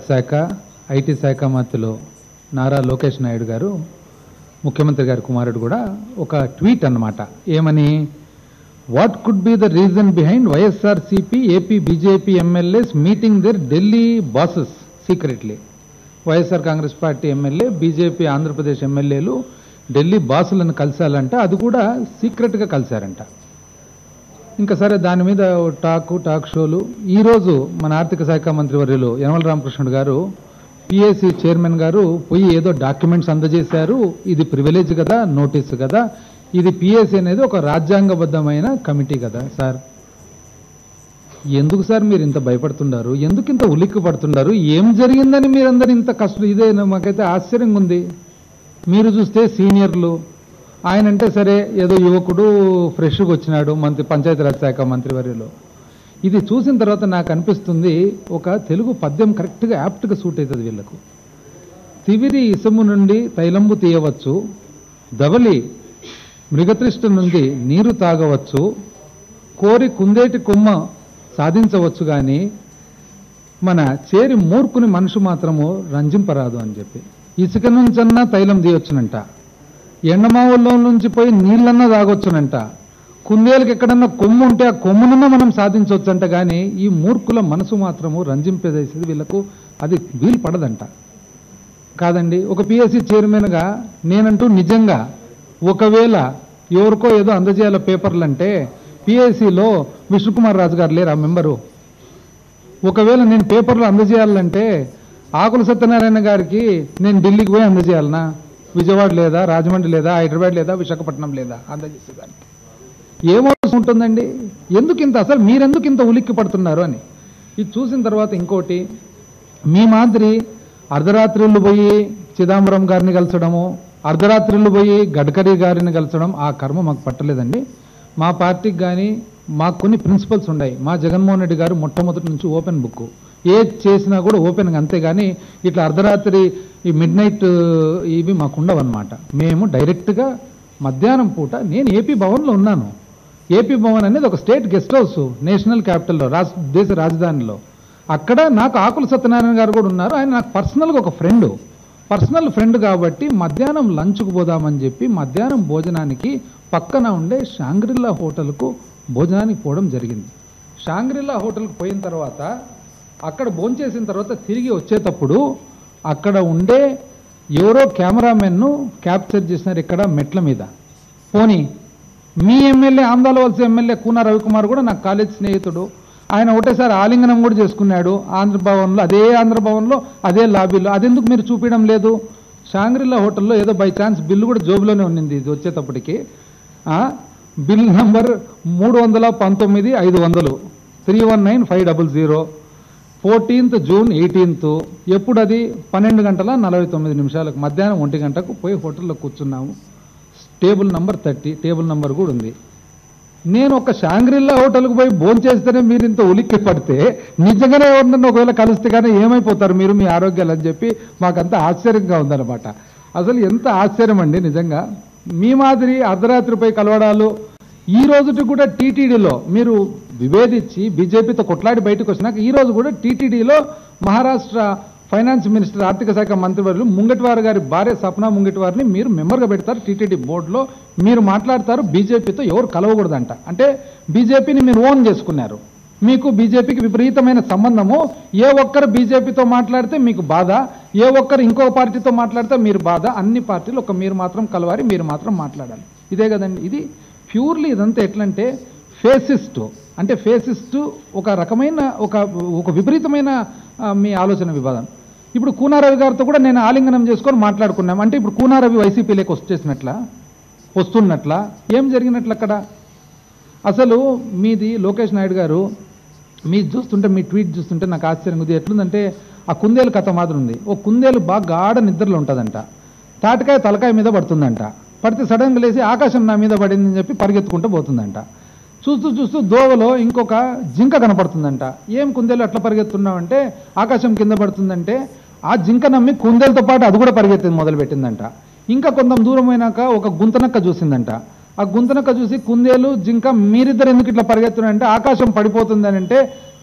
పంచాయత్ శాఖ ఐటీ శాఖ మంత్రులు నారా లోకేష్ నాయుడు గారు ముఖ్యమంత్రి గారి కుమారుడు కూడా ఒక ట్వీట్ అన్నమాట ఏమని what could be the reason behind YSR CP AP BJP MLAs meeting their Delhi bosses secretly YSR Congress party MLA BJP Andhra Pradesh ఎమ్మెల్యేలు ఢిల్లీ బాసులను కలిశాలంట అది కూడా సీక్రెట్గా కలిశారంట ఇంకా సరే దాని మీద ఓ టాకు టాక్ షోలు ఈరోజు మన ఆర్థిక శాఖ మంత్రి వర్యులు యనమల రామకృష్ణుడు గారు పిఎస్సి చైర్మన్ గారు పోయి ఏదో డాక్యుమెంట్స్ అందజేశారు ఇది ప్రివిలేజ్ కదా నోటీస్ కదా ఇది పిఎస్సి అనేది ఒక రాజ్యాంగబద్ధమైన కమిటీ కదా సార్ ఎందుకు సార్ మీరు ఇంత భయపడుతున్నారు ఎందుకు ఇంత ఉలిక్కి పడుతున్నారు ఏం జరిగిందని మీరందరూ ఇంత కష్టం ఇదే మాకైతే ఆశ్చర్యంగా ఉంది మీరు చూస్తే సీనియర్లు ఆయన అంటే సరే ఏదో యువకుడు ఫ్రెష్గా వచ్చినాడు మంత్రి పంచాయతీరాజ్ శాఖ మంత్రివర్యులు ఇది చూసిన తర్వాత నాకు అనిపిస్తుంది ఒక తెలుగు పద్యం కరెక్ట్గా యాప్ట్గా సూట్ అవుతుంది వీళ్ళకు తివిరి ఇసుము నుండి తైలంబు తీయవచ్చు దవలి మృగతృష్ట నుండి నీరు తాగవచ్చు కోరి కుందేటి కొమ్మ సాధించవచ్చు కానీ మన చేరి మూర్ఖుని మనుషు మాత్రము రంజింపరాదు అని చెప్పి ఇసుక నుంచన్నా తైలం తీయొచ్చునంట ఎండమావుల్లో నుంచి పోయి నీళ్ళన్నా తాగొచ్చునంట కుందేలకు ఎక్కడన్నా కొమ్ము ఉంటే ఆ కొమ్మునన్నా మనం సాధించవచ్చంట కానీ ఈ మూర్ఖుల మనసు మాత్రము రంజింపేసేది వీళ్ళకు అది వీలు పడదంట కాదండి ఒక పిఎస్సి చైర్మన్గా నేనంటూ నిజంగా ఒకవేళ ఎవరికో ఏదో అందజేయాల పేపర్లు అంటే పిఎస్సిలో విష్ణుకుమార్ రాజు గారు లేరు ఆ మెంబరు ఒకవేళ నేను పేపర్లు అందజేయాలంటే ఆకుల సత్యనారాయణ గారికి నేను ఢిల్లీకి పోయి అందజేయాలనా విజయవాడ లేదా రాజమండ్రి లేదా హైదరాబాద్ లేదా విశాఖపట్నం లేదా అందజేసేదానికి ఏమవసరం ఉంటుందండి ఎందుకు ఇంత అసలు మీరెందుకు ఇంత ఉలిక్కి పడుతున్నారు అని ఇది చూసిన తర్వాత ఇంకోటి మీ మాదిరి అర్ధరాత్రులు పోయి చిదంబరం గారిని కలసడము అర్ధరాత్రులు పోయి గడ్కరీ గారిని కలసడం ఆ కర్మ మాకు పట్టలేదండి మా పార్టీకి కానీ మాకు కొన్ని ప్రిన్సిపల్స్ ఉన్నాయి మా జగన్మోహన్ రెడ్డి గారు మొట్టమొదటి నుంచి ఓపెన్ బుక్ ఏది చేసినా కూడా ఓపెన్గా అంతేగాని ఇట్లా అర్ధరాత్రి ఈ మిడ్ నైట్ ఇవి మాకు ఉండవన్నమాట మేము డైరెక్ట్గా మధ్యాహ్నం పూట నేను ఏపీ భవన్లో ఉన్నాను ఏపీ భవన్ అనేది ఒక స్టేట్ గెస్ట్ హౌస్ నేషనల్ క్యాపిటల్లో రాజ్ దేశ రాజధానిలో అక్కడ నాకు ఆకుల సత్యనారాయణ గారు కూడా ఉన్నారు ఆయన నాకు పర్సనల్గా ఒక ఫ్రెండ్ పర్సనల్ ఫ్రెండ్ కాబట్టి మధ్యాహ్నం లంచ్కు పోదామని చెప్పి మధ్యాహ్నం భోజనానికి పక్కన ఉండే షాంగ్రిల్లా హోటల్కు భోజనానికి పోవడం జరిగింది షాంగ్రిల్లా హోటల్కి పోయిన తర్వాత అక్కడ భోంచేసిన తర్వాత తిరిగి వచ్చేటప్పుడు అక్కడ ఉండే ఎవరో కెమెరామెన్ను క్యాప్చర్ చేసినారు ఇక్కడ మెట్ల మీద పోనీ మీ ఎమ్మెల్యే ఆంధ్రాల వలస ఎమ్మెల్యే కూన రవికుమార్ కూడా నాకు కాలేజ్ స్నేహితుడు ఆయన ఒకటేసారి ఆలింగనం కూడా చేసుకున్నాడు ఆంధ్రభవన్లో అదే ఆంధ్రభవన్లో అదే లాబీలో అదెందుకు మీరు చూపించడం లేదు షాంగ్రిల్లా హోటల్లో ఏదో బై ఛాన్స్ బిల్లు కూడా జోబులోనే ఉన్నింది ఇది వచ్చేటప్పటికి ఆ, బిల్ నంబర్ మూడు వందల పంతొమ్మిది ఐదు వందలు three one nine five double zero fourteenth June eighteenth ఎప్పుడు అది పన్నెండు గంటల నలభై తొమ్మిది నిమిషాలకు మధ్యాహ్నం ఒంటి గంటకు పోయి హోటల్లో కూర్చున్నాము table number thirty table number కూడా ఉంది నేను ఒక షాంగ్రిల్లా హోటల్కి పోయి భోజనం చేస్తేనే మీరు ఇంత ఉలిక్కి పడితే నిజంగానే ఎవరినన్నా ఒకవేళ కలిస్తే కానీ ఏమైపోతారు మీరు మీ ఆరోగ్యాలు అని చెప్పి మాకంతా ఆశ్చర్యంగా ఉందన్నమాట అసలు ఎంత ఆశ్చర్యం అండి నిజంగా మీ మాదిరి అర్ధరాత్రిపై కలవడాలు ఈ రోజుటి కూడా టీటీడీలో మీరు విభేదించి బీజేపీతో కొట్లాడి బయటకు వచ్చినాక ఈ రోజు కూడా టీటీడీలో మహారాష్ట్ర ఫైనాన్స్ మినిస్టర్ ఆర్థిక శాఖ మంత్రివర్యులు ముంగటివారి గారి భార్య సప్నా ముంగటివారిని మీరు మెంబర్గా పెడతారు టీటీడీ బోర్డులో మీరు మాట్లాడతారు బీజేపీతో ఎవరు కలవకూడదంట అంటే బీజేపీని మీరు ఓన్ చేసుకున్నారు మీకు బీజేపీకి విపరీతమైన సంబంధము ఏ ఒక్కరు బీజేపీతో మాట్లాడితే మీకు బాధ ఏ ఒక్కరు ఇంకో పార్టీతో మాట్లాడితే మీరు బాధ అన్ని పార్టీలు ఒక మీరు మాత్రం కలవారి మీరు మాత్రం మాట్లాడాలి ఇదే కదండి ఇది ప్యూర్లీ ఇదంతా ఎట్లంటే ఫేసిస్ట్ అంటే ఫేసిస్ట్ ఒక రకమైన ఒక ఒక విపరీతమైన ఆ, మీ ఆలోచన వివాదం ఇప్పుడు కూనారవి గారితో కూడా నేను ఆలింగనం చేసుకొని మాట్లాడుకున్నాం అంటే ఇప్పుడు కూనారవి వైసీపీలోకి వచ్చేసినట్ల వస్తున్నట్ల ఏం జరిగినట్లు అక్కడ అసలు మీది లోకేష్ నాయుడు గారు మీ చూస్తుంటే మీ ట్వీట్ చూస్తుంటే నాకు ఆశ్చర్యం ఉంది ఎట్లుందంటే ఆ కుందేలు కథ మాత్రం ఉంది ఓ కుందేలు బాగా గాఢ నిద్రలో ఉంటుందంట తాటికాయ తలకాయ మీద పడుతుందంట పడితే సడన్గా లేచి ఆకాశం నా మీద పడిందని చెప్పి పరిగెత్తుకుంటూ పోతుందంట చూస్తూ చూస్తూ దోవలో ఇంకొక జింక కనపడుతుందంట ఏం కుందేలు అట్లా పరిగెత్తున్నావంటే ఆకాశం కింద పడుతుందంటే ఆ జింక నమ్మి కుందేలతో పాటు అది కూడా పరిగెత్తేది మొదలుపెట్టిందంట ఇంకా కొంత దూరం అయినాక ఒక గుంతనక్క చూసిందంట ఆ గుంతనక్క చూసి కుందేలు జింక మీరిద్దరు ఎందుకు ఇట్లా పరిగెత్తున్నారంటే ఆకాశం పడిపోతుందని అంటే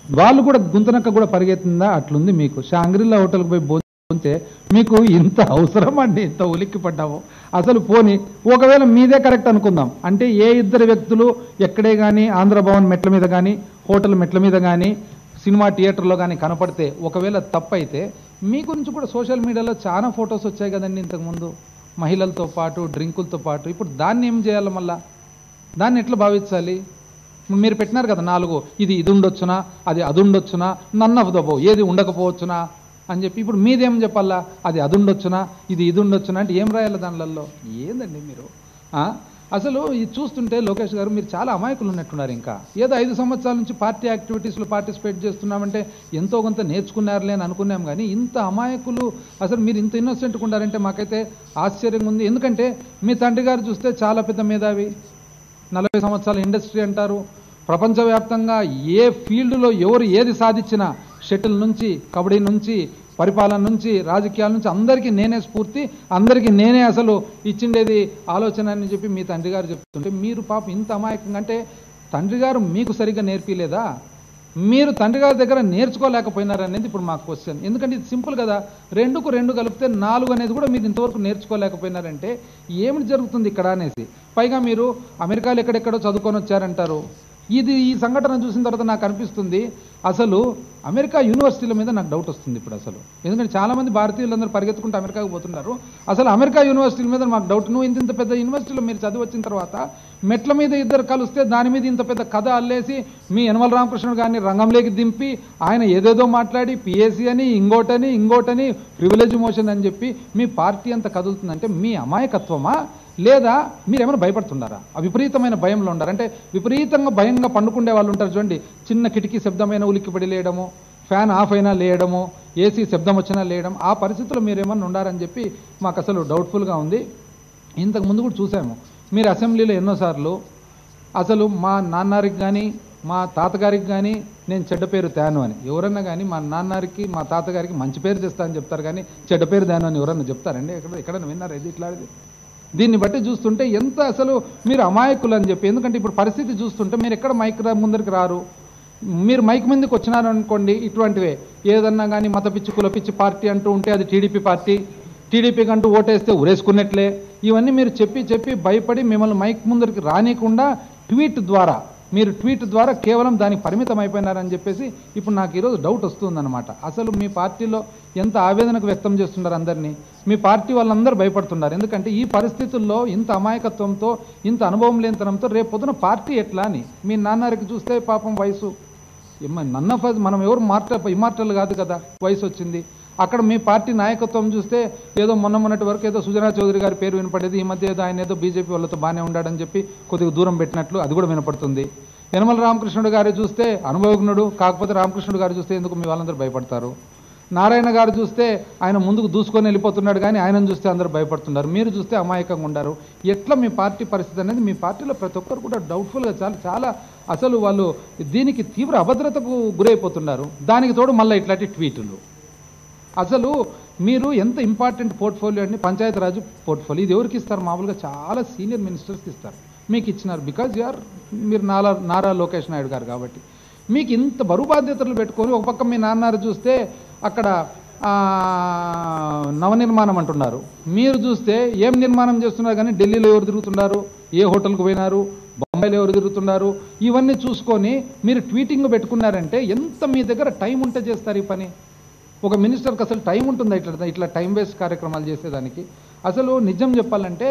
వాళ్ళు కూడా గుంతనక్క కూడా పరిగెత్తిందా అట్లుంది మీకు షాంగ్రిల్లా హోటల్కి పోయి భోంచే మీకు ఇంత అవసరం అండి ఇంత ఉలిక్కి పడ్డాము అసలు పోని ఒకవేళ మీదే కరెక్ట్ అనుకుందాం అంటే ఏ ఇద్దరు వ్యక్తులు ఎక్కడే కానీ ఆంధ్రభవన్ మెట్ల మీద కానీ హోటల్ మెట్ల మీద కానీ సినిమా థియేటర్లో కానీ కనపడితే ఒకవేళ తప్పైతే మీ గురించి కూడా సోషల్ మీడియాలో చాలా ఫొటోస్ వచ్చాయి కదండి ఇంతకుముందు మహిళలతో పాటు డ్రింకులతో పాటు ఇప్పుడు దాన్ని ఏం చేయాలి మళ్ళా దాన్ని ఎట్లా భావించాలి మీరు పెట్టినారు కదా నాలుగు ఇది ఇది ఉండొచ్చునా అది అది ఉండొచ్చునా నన్ ఆఫ్ ద బో ఏది ఉండకపోవచ్చునా అని చెప్పి ఇప్పుడు మీదేం చెప్పాలా అది అది ఉండొచ్చునా ఇది ఇది ఉండొచ్చునా అంటే ఏం రాయాలి దానిలలో ఏందండి మీరు ఆ? అసలు ఇది చూస్తుంటే లోకేష్ గారు మీరు చాలా అమాయకులు ఉన్నట్టున్నారు ఇంకా ఏదో ఐదు సంవత్సరాల నుంచి పార్టీ యాక్టివిటీస్లో పార్టిసిపేట్ చేస్తున్నామంటే ఎంతో కొంత నేర్చుకున్నారులే అని అనుకున్నాం కానీ ఇంత అమాయకులు అసలు మీరు ఇంత ఇన్నోసెంట్గా ఉండారంటే మాకైతే ఆశ్చర్యంగా ఉంది ఎందుకంటే మీ తండ్రి గారు చూస్తే చాలా పెద్ద మేధావి నలభై సంవత్సరాల ఇండస్ట్రీ అంటారు ప్రపంచవ్యాప్తంగా ఏ ఫీల్డ్లో ఎవరు ఏది సాధించినా షటిల్ నుంచి కబడ్డీ నుంచి పరిపాలన నుంచి రాజకీయాల నుంచి అందరికీ నేనే స్ఫూర్తి అందరికీ నేనే అసలు ఇచ్చిండేది ఆలోచన అని చెప్పి మీ తండ్రి గారు చెప్తుంటే మీరు పాప ఇంత అమాయకంగా అంటే తండ్రి గారు మీకు సరిగ్గా నేర్పిలేదా మీరు తండ్రి గారి దగ్గర నేర్చుకోలేకపోయినారనేది ఇప్పుడు మా క్వశ్చన్ ఎందుకంటే ఇది సింపుల్ కదా రెండుకు రెండు కలిపితే నాలుగు అనేది కూడా మీరు ఇంతవరకు నేర్చుకోలేకపోయినారంటే ఏమిటి జరుగుతుంది ఇక్కడ అనేసి పైగా మీరు అమెరికాలో ఎక్కడెక్కడో చదువుకొని వచ్చారంటారు ఇది ఈ సంఘటన చూసిన తర్వాత నాకు అనిపిస్తుంది అసలు అమెరికా యూనివర్సిటీల మీద నాకు డౌట్ వస్తుంది ఇప్పుడు అసలు ఎందుకంటే చాలా మంది భారతీయులందరూ పరిగెత్తుకుంటూ అమెరికాకు పోతున్నారు అసలు అమెరికా యూనివర్సిటీల మీద మాకు డౌట్ నువ్వు ఇంత ఇంత పెద్ద యూనివర్సిటీలో మీరు చదివి వచ్చిన తర్వాత మెట్ల మీద ఇద్దరు కలిస్తే దాని మీద ఇంత పెద్ద కథ అల్లేసి మీ యనమల రామకృష్ణుడు గారిని రంగంలోకి దింపి ఆయన ఏదేదో మాట్లాడి పిఎస్సి అని ఇంకోటని ఇంకోటని ప్రివిలేజ్ మోషన్ అని చెప్పి మీ పార్టీ అంత కదులుతుందంటే మీ అమాయకత్వమా లేదా మీరేమైనా భయపడుతున్నారా ఆ విపరీతమైన భయంలో ఉండారు అంటే విపరీతంగా భయంగా పండుకుండే వాళ్ళు ఉంటారు చూడండి చిన్న కిటికీ శబ్దమైన ఉలిక్కిపడి లేయడము ఫ్యాన్ ఆఫ్ అయినా లేయడము ఏసీ శబ్దం వచ్చినా లేయడం ఆ పరిస్థితుల్లో మీరేమన్నా ఉండారని చెప్పి మాకు అసలు డౌట్ఫుల్గా ఉంది ఇంతకు ముందు కూడా చూసాము మీరు అసెంబ్లీలో ఎన్నోసార్లు అసలు మా నాన్నారికి కానీ మా తాతగారికి కానీ నేను చెడ్డ పేరు తేను అని ఎవరన్నా కానీ మా నాన్నగారికి మా తాతగారికి మంచి పేరు తెస్తా అని చెప్తారు కానీ చెడ్డ పేరు తేను అని ఎవరన్నా చెప్తారండి ఎక్కడ ఎక్కడైనా విన్నారా ఇది ఇట్లాంటిది దీన్ని బట్టి చూస్తుంటే ఎంత అసలు మీరు అమాయకులు అని చెప్పి ఎందుకంటే ఇప్పుడు పరిస్థితి చూస్తుంటే మీరు ఎక్కడ మైక్ రా- ముందరికి రారు మీరు మైక్ ముందుకు వచ్చినారు అనుకోండి ఇటువంటివే ఏదన్నా కానీ మత పిచ్చి కుల పిచ్చి పార్టీ అంటూ ఉంటే అది టీడీపీ పార్టీ టీడీపీకి అంటూ ఓటేస్తే ఉరేసుకున్నట్లే ఇవన్నీ మీరు చెప్పి చెప్పి భయపడి మిమ్మల్ని మైక్ ముందరికి రానియకుండా ట్వీట్ ద్వారా మీరు ట్వీట్ ద్వారా కేవలం దానికి పరిమితం అయిపోయినారని చెప్పేసి ఇప్పుడు నాకు ఈరోజు డౌట్ వస్తుందన్నమాట అసలు మీ పార్టీలో ఎంత ఆవేదనకు వ్యక్తం చేస్తున్నారు అందరినీ మీ పార్టీ వాళ్ళందరూ భయపడుతున్నారు ఎందుకంటే ఈ పరిస్థితుల్లో ఇంత అమాయకత్వంతో ఇంత అనుభవం లేనితనంతో రేపు పొద్దున పార్టీ ఎట్లా అని మీ నాన్నగారికి చూస్తే పాపం వయసు ఏమ- నన్న ఫజ్ మనం ఎవరు మార్ట ఇమార్టల్ కాదు కదా వయసు వచ్చింది అక్కడ మీ పార్టీ నాయకత్వం చూస్తే ఏదో మొన్న మొన్నటి వరకు ఏదో సుజనా చౌదరి గారి పేరు వినపడేది ఈ మధ్య ఏదో ఆయన ఏదో బీజేపీ వాళ్ళతో బాగానే ఉన్నాడని చెప్పి కొద్దిగా దూరం పెట్టినట్లు అది కూడా వినపడుతుంది యనమల రామకృష్ణుడు గారు చూస్తే అనుభవజ్ఞుడు కాకపోతే రామకృష్ణుడు గారు చూస్తే ఎందుకు మీ వాళ్ళందరూ భయపడతారు నారాయణ గారు చూస్తే ఆయన ముందుకు దూసుకొని వెళ్ళిపోతున్నాడు కానీ ఆయనను చూస్తే అందరూ భయపడుతున్నారు మీరు చూస్తే అమాయకంగా ఉన్నారు ఎట్లా మీ పార్టీ పరిస్థితి అనేది మీ పార్టీలో ప్రతి ఒక్కరు కూడా డౌట్ఫుల్గా చాలా చాలా అసలు వాళ్ళు దీనికి తీవ్ర అభద్రతకు గురైపోతున్నారు దానికి తోడు మళ్ళీ ఇట్లాంటి ట్వీటులు అసలు మీరు ఎంత ఇంపార్టెంట్ పోర్ట్ఫోలియో అండి పంచాయతీరాజ్ పోర్ట్ఫోలియో ఇది ఎవరికి ఇస్తారు మామూలుగా చాలా సీనియర్ మినిస్టర్స్కి ఇస్తారు మీకు ఇచ్చినారు బికాజ్ యు ఆర్ మీరు నారా నారా లోకేష్ నాయుడు గారు కాబట్టి మీకు ఇంత బరువు బాధ్యతలు పెట్టుకొని ఒక పక్క మీ నాన్నారు చూస్తే అక్కడ ఆ, నవనిర్మాణం అంటున్నారు మీరు చూస్తే ఏం నిర్మాణం చేస్తున్నారు కానీ ఢిల్లీలో ఎవరు తిరుగుతున్నారు ఏ హోటల్కి పోయినారు బొంబాయిలో ఎవరు తిరుగుతున్నారు ఇవన్నీ చూసుకొని మీరు ట్వీటింగ్ పెట్టుకున్నారంటే ఎంత మీ దగ్గర టైం ఉంటే చేస్తారు ఈ పని ఒక మినిస్టర్కి అసలు టైం ఉంటుందా ఇట్లా ఇట్లా టైం వేస్ట్ కార్యక్రమాలు చేసేదానికి అసలు నిజం చెప్పాలంటే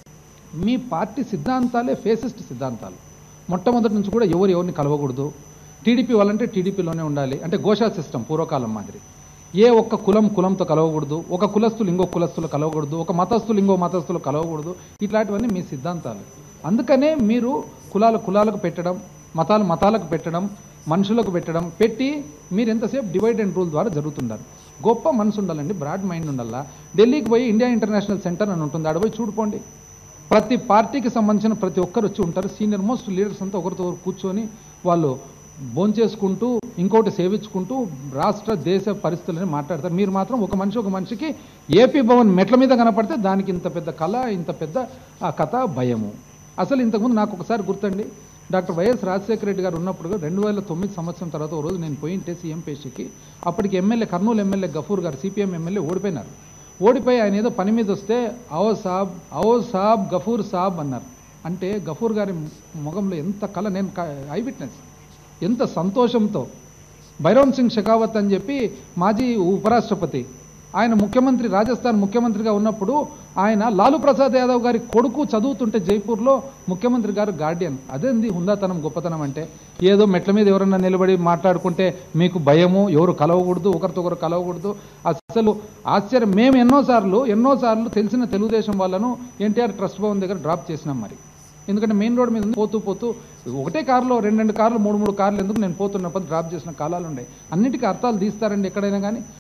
మీ పార్టీ సిద్ధాంతాలే ఫేసిస్ట్ సిద్ధాంతాలు మొట్టమొదటి నుంచి కూడా ఎవరు ఎవరిని కలవకూడదు టీడీపీ వాళ్ళంటే టీడీపీలోనే ఉండాలి అంటే గోషా సిస్టమ్ పూర్వకాలం మాదిరి ఏ ఒక్క కులం కులంతో కలవకూడదు ఒక కులస్తులు ఇంకో కులస్తులు కలవకూడదు ఒక మతస్థులు ఇంకో మతస్థులు కలవకూడదు ఇట్లాంటివన్నీ మీ సిద్ధాంతాలు అందుకనే మీరు కులాలు కులాలకు పెట్టడం మతాలు మతాలకు పెట్టడం మనుషులకు పెట్టడం పెట్టి మీరు ఎంతసేపు డివైడ్ అండ్ రూల్ ద్వారా జరుగుతున్నారు గొప్ప మనసు ఉండాలండి బ్రాడ్ మైండ్ ఉండాలా ఢిల్లీకి పోయి ఇండియా ఇంటర్నేషనల్ సెంటర్ అని ఉంటుంది ఆడ పోయి చూడుకోండి ప్రతి పార్టీకి సంబంధించిన ప్రతి ఒక్కరు వచ్చి ఉంటారు సీనియర్ మోస్ట్ లీడర్స్ అంతా ఒకరితో ఒకరు కూర్చొని వాళ్ళు భోంచేసుకుంటూ ఇంకోటి సేవించుకుంటూ రాష్ట్ర దేశ పరిస్థితులని మాట్లాడతారు మీరు మాత్రం ఒక మనిషి ఒక మనిషికి ఏపీ భవన్ మెట్ల మీద కనపడితే దానికి ఇంత పెద్ద కళ ఇంత పెద్ద ఆ కథ భయము అసలు ఇంతకుముందు నాకు ఒకసారి గుర్తండి డాక్టర్ వైఎస్ రాజశేఖర రెడ్డి గారు ఉన్నప్పుడు రెండు వేల తొమ్మిది సంవత్సరం తర్వాత ఓ రోజు నేను పోయింటే సీఎం పేషికి అప్పటికి ఎమ్మెల్యే కర్నూలు ఎమ్మెల్యే గఫూర్ గారు సిపిఎం ఎమ్మెల్యే ఓడిపోయినారు ఓడిపోయి ఆయన ఏదో పని మీద వస్తే అవో సాబ్ అవో సాబ్ గఫూర్ సాబ్ అన్నారు అంటే గఫూర్ గారి ముఖంలో ఎంత కళ నేను ఐ విట్నెస్ ఎంత సంతోషంతో భైరవన్ సింగ్ షెకావత్ అని చెప్పి మాజీ ఉపరాష్ట్రపతి ఆయన ముఖ్యమంత్రి రాజస్థాన్ ముఖ్యమంత్రిగా ఉన్నప్పుడు ఆయన లాలూ ప్రసాద్ యాదవ్ గారి కొడుకు చదువుతుంటే జైపూర్లో ముఖ్యమంత్రి గారు గార్డియన్ అదేంది హుందాతనం గొప్పతనం అంటే ఏదో మెట్ల మీద ఎవరన్నా నిలబడి మాట్లాడుకుంటే మీకు భయము ఎవరు కలవకూడదు ఒకరితో ఒకరు కలవకూడదు అసలు ఆశ్చర్యం మేము ఎన్నోసార్లు ఎన్నోసార్లు తెలిసిన తెలుగుదేశం వాళ్ళను ఎన్టీఆర్ ట్రస్ట్ భవన్ దగ్గర డ్రాప్ చేసినాం మరి ఎందుకంటే మెయిన్ రోడ్ మీద ఉంది, పోతూ పోతూ ఒకటే కారులో రెండు రెండు కార్లు మూడు మూడు కార్లు ఎందుకు నేను పోతున్నప్పుడు డ్రాప్ చేసిన కాలాలు ఉన్నాయి అన్నిటికీ అర్థాలు తీస్తారండి ఎక్కడైనా కానీ